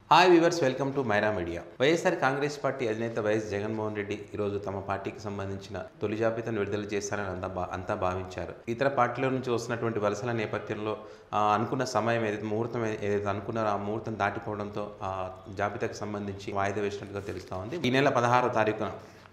hi viewers welcome to Myra media YSR Congress party అధినేత వైఎస్ జగన్మోహన్ రెడ్డి ఈరోజు తమ పార్టీకి సంబంధించిన తొలి జాబితాను విడుదల చేస్తారని అంతా భా అంతా భావించారు ఇతర పార్టీల నుంచి వస్తున్నటువంటి వలసల నేపథ్యంలో ఆ, అనుకున్న సమయం ఏదైతే ముహూర్తం ఏ- ఏదైతే అనుకున్నారో ఆ ముహూర్తం దాటిపోవడంతో ఆ జాబితాకు సంబంధించి వాయిదా వేసినట్టుగా తెలుస్తూ ఉంది ఈ నెల పదహారో తారీఖున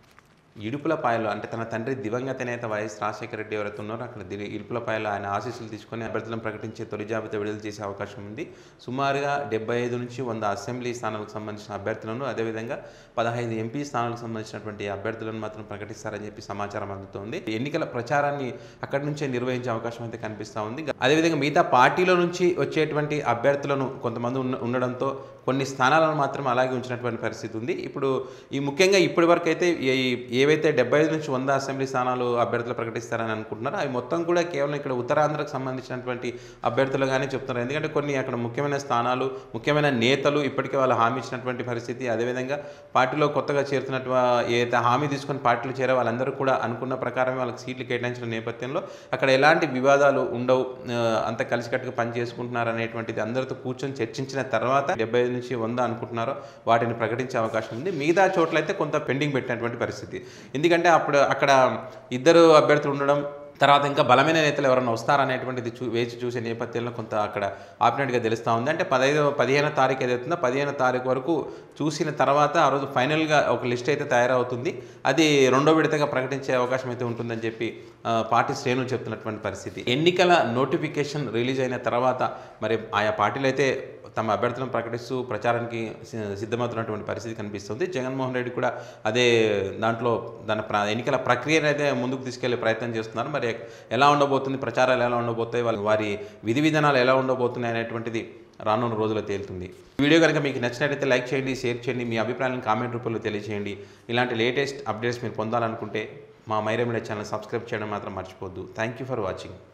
ఇడుపులపాయలో అంటే తన తండ్రి దివంగత నేత వైఎస్ రాజశేఖర రెడ్డి ఎవరైతే ఉన్నారో అక్కడ ది- ఇడుపులపాయలో ఆయన ఆశీస్సులు తీసుకొని అభ్యర్థులను ప్రకటించే తొలి జాబితా విడుదల చేసే అవకాశం ఉంది సుమారుగా డెబ్బై ఐదు నుంచి వంద అసెంబ్లీ స్థానాలకు సంబంధించిన అభ్యర్థులను అదేవిధంగా పదహైదు ఎంపీ స్థానాలకు సంబంధించినటువంటి అభ్యర్థులను మాత్రం ప్రకటిస్తారని చెప్పి సమాచారం అందుతోంది ఎన్నికల ప్రచారాన్ని అక్కడి నుంచే నిర్వహించే అవకాశం అయితే కనిపిస్తూ ఉంది అదేవిధంగా మిగతా పార్టీల నుంచి వచ్చేటువంటి అభ్యర్థులను కొంతమంది ఉన్న ఉండడంతో కొన్ని స్థానాలను మాత్రం అలాగే ఉంచినటువంటి పరిస్థితి ఉంది ఇప్పుడు ఈ ముఖ్యంగా ఇప్పటి వరకు అయితే ఈ- ఏవైతే డెబ్బై ఐదు నుంచి వంద అసెంబ్లీ స్థానాలు అభ్యర్థులు ప్రకటిస్తారని అనుకుంటున్నారో అవి మొత్తం కూడా కేవలం ఇక్కడ ఉత్తరాంధ్రకు సంబంధించినటువంటి అభ్యర్థులుగానే చెప్తున్నారు ఎందుకంటే కొన్ని అక్కడ ముఖ్యమైన స్థానాలు ముఖ్యమైన నేతలు ఇప్పటికే వాళ్ళు హామీ ఇచ్చినటువంటి పరిస్థితి అదేవిధంగా పార్టీలో కొత్తగా చేరుతున్నట్టు ఏదైతే హామీ తీసుకొని పార్టీలు చేరే వాళ్ళందరూ కూడా అనుకున్న ప్రకారం వాళ్ళకి సీట్లు కేటాయించిన నేపథ్యంలో అక్కడ ఎలాంటి వివాదాలు ఉండవు ఆ, అంత కలిసికట్టుగా పని చేసుకుంటున్నారు అనేటువంటిది అందరితో కూర్చొని చర్చించిన తర్వాత డెబ్బై ఐదు నుంచి వంద అనుకుంటున్నారో వాటిని ప్రకటించే అవకాశం ఉంది మిగతా చోట్లయితే కొంత పెండింగ్ పెట్టినటువంటి పరిస్థితి ఎందుకంటే అప్పుడు అక్కడ ఇద్దరు అభ్యర్థులు ఉండడం తర్వాత ఇంకా బలమైన నేతలు ఎవరైనా వస్తారనేటువంటిది చూ వేచి చూసే నేపథ్యంలో కొంత అక్కడ ఆపినట్టుగా తెలుస్తూ ఉంది అంటే పదహైదు పదిహేనో తారీఖు ఏదైతుందో పదిహేనో తారీఖు వరకు చూసిన తర్వాత ఆ రోజు ఫైనల్గా ఒక లిస్ట్ అయితే తయారవుతుంది అది రెండో విడతగా ప్రకటించే అవకాశం అయితే ఉంటుందని చెప్పి ఆ, పార్టీ శ్రేణులు చెప్తున్నటువంటి పరిస్థితి ఎన్నికల నోటిఫికేషన్ రిలీజ్ అయిన తర్వాత మరి ఆయా పార్టీలు అయితే తమ అభ్యర్థులను ప్రకటిస్తూ ప్రచారానికి సి- సిద్ధమవుతున్నటువంటి పరిస్థితి కనిపిస్తుంది జగన్మోహన్ రెడ్డి కూడా అదే దాంట్లో దాని ప్ర- ఎన్నికల ప్రక్రియను అయితే ముందుకు తీసుకెళ్లే ప్రయత్నం చేస్తున్నారు మరి ఎలా ఉండబోతుంది ప్రచారాలు ఎలా ఉండబోతాయి వాళ్ళ వారి విధి విధానాలు ఎలా ఉండబోతున్నాయి అనేటువంటిది రానున్న రోజుల్లో తేలుతుంది ఈ వీడియో కనుక మీకు నచ్చినట్లయితే లైక్ చేయండి షేర్ చేయండి మీ అభిప్రాయాలను కామెంట్ రూపంలో తెలియజేయండి ఇలాంటి లేటెస్ట్ అప్డేట్స్ మీరు పొందాలనుకుంటే మా మైరా మీడియా ఛానల్ సబ్స్క్రైబ్ చేయడం మాత్రం మర్చిపోద్దు థ్యాంక్ యూ ఫర్ వాచింగ్